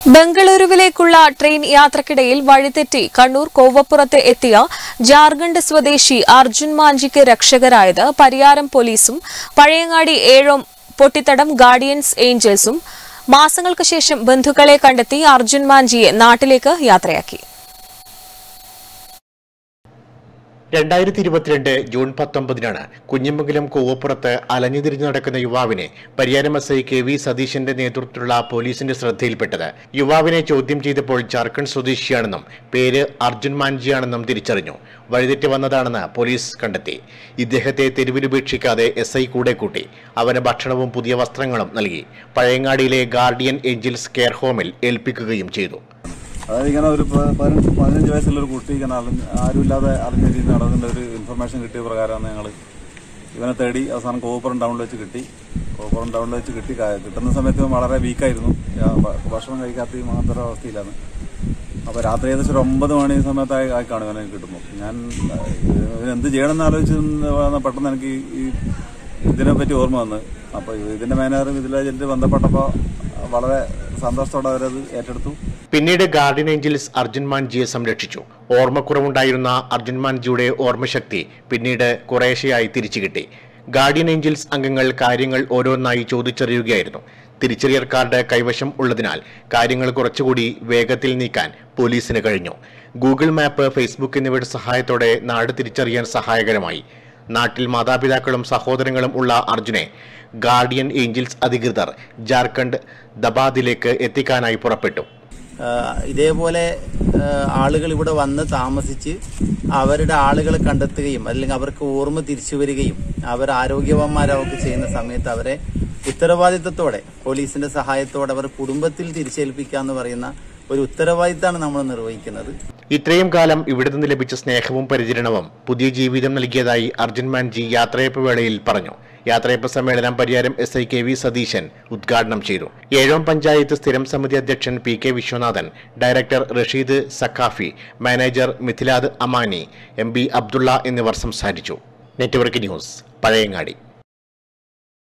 ബംഗളൂരുവിലേക്കുള്ള train യാത്രക്കിടയിൽ വഴിതെറ്റി കണ്ണൂർ കോവപ്പുറത്ത് എത്തിയ ജാർഖണ്ഡ് സ്വദേശി അർജുൻ മാഞ്ചിക്ക് രക്ഷകരായത് പരിയാരം പോലീസും പഴയങ്ങാടി ഏഴോം പൊട്ടിത്തടം ഗാർഡിയൻസ് ഏഞ്ചൽസും മാസങ്ങൾക്ക് ശേഷം ബന്ധുക്കളെ കണ്ടെത്തി അർജുൻ മാഞ്ചിയെ നാട്ടിലേക്ക് യാത്രയാക്കി രണ്ടായിരത്തി ഇരുപത്തിരണ്ട് ജൂൺ പത്തൊമ്പതിനാണ് കുഞ്ഞിമംഗലം കൂവപ്പുറത്ത് അലഞ്ഞുതിരിഞ്ഞു നടക്കുന്ന യുവാവിനെ Pariyaram S I K V സതീശന്റെ നേതൃത്വത്തിലുള്ള പോലീസിന്റെ ശ്രദ്ധയിൽപ്പെട്ടത് യുവാവിനെ ചോദ്യം ചെയ്തപ്പോൾ ജാർഖണ്ഡ് സ്വദേശിയാണെന്നും പേര് അർജുൻ മാൻജിയാണെന്നും തിരിച്ചറിഞ്ഞു വഴിതെറ്റി വന്നതാണെന്ന് പോലീസ് കണ്ടെത്തി ഇദ്ദേഹത്തെ തെരുവിലുപേക്ഷിക്കാതെ എസ് ഐ കൂടെ കൂട്ടി അവന് ഭക്ഷണവും പുതിയ വസ്ത്രങ്ങളും നൽകി പഴയങ്ങാടിയിലെ ഗാർഡിയൻ ഏഞ്ചൽസ് കെയർ ഹോമിൽ ഏൽപ്പിക്കുകയും ചെയ്തു അതായത് ഇങ്ങനെ ഒരു പ- പതിനഞ്ച് പതിനഞ്ച് വയസ്സുള്ള ഒരു കുട്ടി ഇങ്ങനെ അറിഞ്ഞ് ആരുമില്ലാതെ അറിഞ്ഞിരിക്കുന്ന നടന്നതിൻ്റെ ഒരു ഇൻഫർമേഷൻ കിട്ടിയ പ്രകാരമാണ് ഞങ്ങൾ ഇവനെ തേടി അവസാനം കോപ്പുറം ടൗണിൽ വെച്ച് കിട്ടി കോപ്പുറം ടൗണിൽ വെച്ച് കിട്ടി ക- കിട്ടുന്ന സമയത്ത് ഇവൻ വളരെ വീക്കായിരുന്നു ഞാൻ ഭ- ഭക്ഷണം കഴിക്കാത്ത അങ്ങനത്തെ ഒരു അവസ്ഥയിലാണ് അപ്പോൾ രാത്രി ഏകദേശം ഒരു ഒമ്പത് മണി സമയത്തായി ആയി കാണും ഇവനെ കിട്ടുമ്പോൾ ഞാൻ ഇവൻ എന്ത് ചെയ്യണമെന്ന് ആലോചിച്ച് വന്ന പെട്ടെന്ന് എനിക്ക് ഈ ഇതിനെപ്പറ്റി ഓർമ്മ വന്ന് അപ്പോൾ ഇതിൻ്റെ മാനേജറും ഇതിലെ ഏജന്റ് ബന്ധപ്പെട്ടപ്പോൾ വളരെ സന്തോഷത്തോടെ അവരത് ഏറ്റെടുത്തു പിന്നീട് ഗാർഡിയൻ ഏഞ്ചൽസ് അർജുൻ മാൻജിയെ സംരക്ഷിച്ചു ഓർമ്മക്കുറവുണ്ടായിരുന്ന അർജുൻ മാൻജിയുടെ ഓർമ്മശക്തി പിന്നീട് കുറേശ്ശെയായി തിരിച്ചു കിട്ടി ഗാർഡിയൻ ഏഞ്ചൽസ് അംഗങ്ങൾ കാര്യങ്ങൾ ഓരോന്നായി ചോദിച്ചറിയുകയായിരുന്നു തിരിച്ചറിയൽ കാർഡ് കൈവശം ഉള്ളതിനാൽ കാര്യങ്ങൾ കുറച്ചുകൂടി വേഗത്തിൽ നീക്കാൻ പോലീസിന് കഴിഞ്ഞു ഗൂഗിൾ മാപ്പ് ഫേസ്ബുക്ക് എന്നിവയുടെ സഹായത്തോടെ നാട് തിരിച്ചറിയാൻ സഹായകരമായി നാട്ടിൽ മാതാപിതാക്കളും സഹോദരങ്ങളും ഉള്ള അർജുനെ ഗാർഡിയൻ ഏഞ്ചൽസ് അധികൃതർ ജാർഖണ്ഡ് ദബാദിലേക്ക് എത്തിക്കാനായി പുറപ്പെട്ടു ആഹ് ഇതേപോലെ ആഹ് ആളുകൾ ഇവിടെ വന്ന് താമസിച്ച് അവരുടെ ആളുകളെ കണ്ടെത്തുകയും അല്ലെങ്കിൽ അവർക്ക് ഓർമ്മ തിരിച്ചു വരികയും അവർ ആരോഗ്യവാന്മാരാവുകയും ചെയ്യുന്ന സമയത്ത് അവരെ ഉത്തരവാദിത്തത്തോടെ പോലീസിന്റെ സഹായത്തോടെ അവർ കുടുംബത്തിൽ തിരിച്ചേൽപ്പിക്കുക എന്ന് പറയുന്ന ഒരു ഉത്തരവാദിത്തമാണ് നമ്മൾ നിർവഹിക്കുന്നത് ഇത്രയും കാലം ഇവിടെ നിന്ന് ലഭിച്ച സ്നേഹവും പരിചരണവും പുതിയ ജീവിതം നൽകിയതായി അർജുൻ മാൻജി യാത്രയപ്പ് വേളയിൽ പറഞ്ഞു യാത്രയപ്പ് സമ്മേളനം Pariyaram S I K V Satheesan ഉദ്ഘാടനം ചെയ്തു ഏഴോം പഞ്ചായത്ത് സ്ഥിരം സമിതി അധ്യക്ഷൻ P K Viswanathan director Rasheed Saqafi manager Mithilad Amani M B Abdulla എന്നിവർ സംസാരിച്ചു നെറ്റ്വർക്ക് ന്യൂസ് പഴയങ്ങാടി